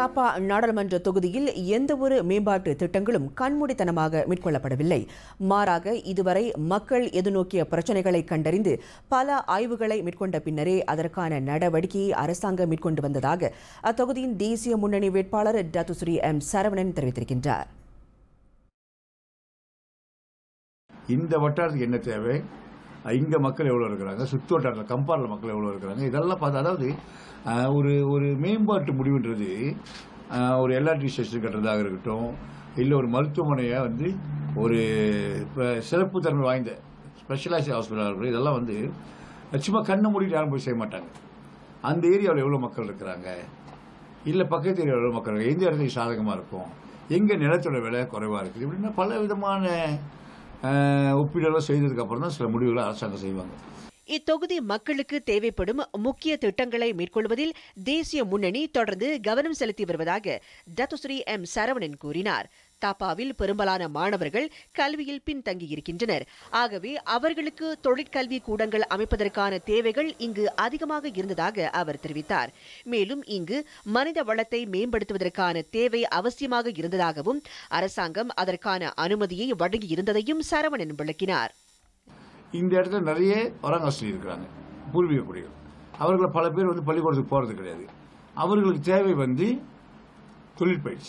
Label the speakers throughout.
Speaker 1: தாப்பா நாடாளுமன்ற தொகுதியில் எந்தவொரு மேம்பாட்டு திட்டங்களும் கண்மூடித்தனமாக மேற்கொள்ளப்படவில்லை மாறாக இதுவரை மக்கள் எதிர்நோக்கிய பிரச்சினைகளை கண்டறிந்து பல ஆய்வுகளை மேற்கொண்ட பின்னரே அதற்கான நடவடிக்கையை அரசாங்கம் மேற்கொண்டு வந்ததாக அத்தொகுதியின் தேசிய முன்னணி வேட்பாளர் டத்துஸ்ரீ எம் சரவணன் தெரிவித்திருக்கின்றார்
Speaker 2: இந்த வட்டாரத்துக்கு என்ன தேவை இங்கே மக்கள் எவ்வளோ இருக்கிறாங்க சுற்று வட்டாரத்தில் கம்பாரில் மக்கள் எவ்வளோ இருக்கிறாங்க இதெல்லாம் பார்த்து அதாவது அஹ், ஒரு ஒரு மேம்பாட்டு முடிவுன்றது அஹ், ஒரு எல்ஆர்டி ஸ்டேஷன் கட்டுறதாக இருக்கட்டும் இல்லை ஒரு மருத்துவமனையை வந்து ஒரு இப்ப சிறப்பு தன்மை வாய்ந்த ஸ்பெஷலைஸ்ட் ஹாஸ்பிட்டலாக இருக்கட்டும் இதெல்லாம் வந்து சும்மா கண்ணை மூடிட்டு யாரும் போய் செய்ய மாட்டாங்க அந்த ஏரியாவில் எவ்வளோ மக்கள் இருக்கிறாங்க இல்லை பக்கத்து ஏரியாவில் எவ்வளோ மக்கள் இருக்காங்க எந்த இடத்துக்கு சாதகமாக இருக்கும் எங்கே நிலத்தோட விலை குறைவாக இருக்குது இப்படின்னா பல விதமான அஹ், ஒப்பீடெல்லாம் செய்ததுக்கு அப்புறம் தான் சில முடிவுகளை அரசாங்கம் செய்வாங்க
Speaker 1: இத்தொகுதி மக்களுக்கு தேவைப்படும் முக்கிய திட்டங்களை மேற்கொள்வதில் தேசிய முன்னணி தொடர்ந்து கவனம் செலுத்தி வருவதாக டத்துஸ்ரீ எம் சரவணன் கூறினார் தாப்பாவில் பெரும்பாலான மாணவர்கள் கல்வியில் பின்தங்கியிருக்கின்றனர் ஆகவே அவர்களுக்கு தொழிற்கல்வி கூடங்கள் அமைப்பதற்கான தேவைகள் இங்கு அதிகமாக இருந்ததாக அவர் தெரிவித்தார் மேலும் இங்கு மனித வளத்தை மேம்படுத்துவதற்கான தேவை அவசியமாக இருந்ததாகவும் அரசாங்கம் அதற்கான அனுமதியை வழங்கியிருந்ததையும் சரவணன் விளக்கினார்
Speaker 2: இந்த இடத்துல நிறைய வராங்காஸ்திரி இருக்கிறாங்க பூர்வீக குடிகள் அவர்கள் பல பேர் வந்து பள்ளிக்கூடத்துக்கு போகிறது கிடையாது அவர்களுக்கு தேவை வந்து தொழிற்பயிற்சி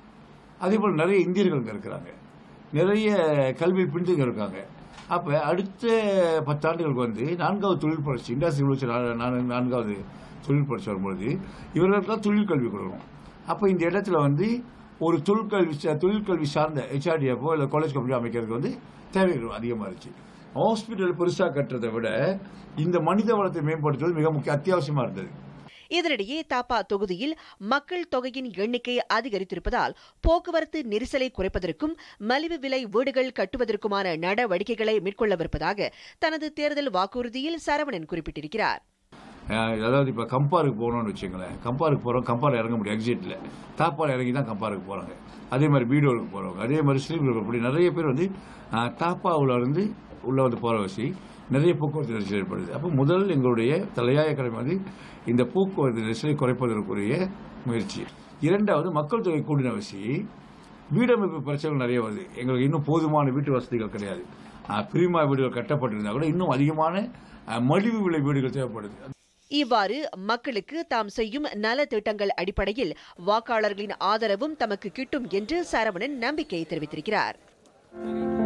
Speaker 2: அதே போல் நிறைய இந்தியர்கள் இங்கே இருக்கிறாங்க நிறைய கல்வி பின்தங்க இருக்காங்க அப்போ அடுத்த பத்தாண்டுகளுக்கு வந்து நான்காவது தொழில் புரட்சி இண்டஸ்ட்ரி வச்சு நான்காவது தொழில் புரட்சி வரும்பொழுது இவர்களுக்கெல்லாம் தொழில் கல்வி கொடுக்கணும் அப்போ இந்த இடத்துல வந்து ஒரு தொழிற்கல்வி சா- தொழிற்கல்வி சார்ந்த ஹெச்ஆர்டிஎஃபோ இல்லை காலேஜ் கம்பெனி அமைக்கிறதுக்கு வந்து தேவைகள் அதிகமாக இருந்துச்சு ஹாஸ்பிட்டல் பெருசாக கட்டுறதை விட இந்த மனித வளத்தை மேம்படுத்துவது மிக முக்கிய அத்தியாவசியமாக இருந்தது
Speaker 1: இதனிடையே தாப்பா தொகுதியில் மக்கள் தொகையின் எண்ணிக்கை அதிகரித்திருப்பதால் போக்குவரத்து நெரிசலை குறைப்பதற்கும் மலிவு விலை வீடுகள் கட்டுவதற்குமான நடவடிக்கைகளை மேற்கொள்ளவிருப்பதாக தனது தேர்தல் வாக்குறுதியில் சரவணன் குறிப்பிட்டிருக்கிறார்
Speaker 2: அஹ் அதாவது இப்போ கம்பாருக்கு போகணும்னு வச்சுங்களேன் கம்பாருக்கு போகிறோம் கம்பாரில் இறங்க முடியும் எக்ஸிட்டில் தாப்பால் இறங்கி தான் கம்பாருக்கு போகிறாங்க அதே மாதிரி பீடோருக்கு போகிறவங்க அதே மாதிரி ஸ்ரீவிலுக்கு அப்படி நிறைய பேர் வந்து அஹ், தாப்பாவுல இருந்து உள்ளே வந்து போகிற வச்சு நிறைய போக்குவரத்து நெரிசல் ஏற்படுது அப்போ முதல் எங்களுடைய தலையாய கடமை வந்து இந்த போக்குவரத்து நெரிசலை குறைப்பதற்குரிய முயற்சி இரண்டாவது மக்கள் தொகை கூடின வச்சு வீடமைப்பு பிரச்சனைகள் நிறைய வருது எங்களுக்கு இன்னும் போதுமான வீட்டு வசதிகள் கிடையாது அஹ், பிரிமா வீடுகள் கட்டப்பட்டிருந்தா கூட இன்னும் அதிகமான அஹ், மலிவு விலை வீடுகள் தேவைப்படுது
Speaker 1: இவ்வாறு மக்களுக்கு தாம் செய்யும் நல திட்டங்கள் அடிப்படையில் வாக்காளர்களின் ஆதரவும் தமக்கு கிட்டும் என்று சரவணன் நம்பிக்கை தெரிவித்திருக்கிறார்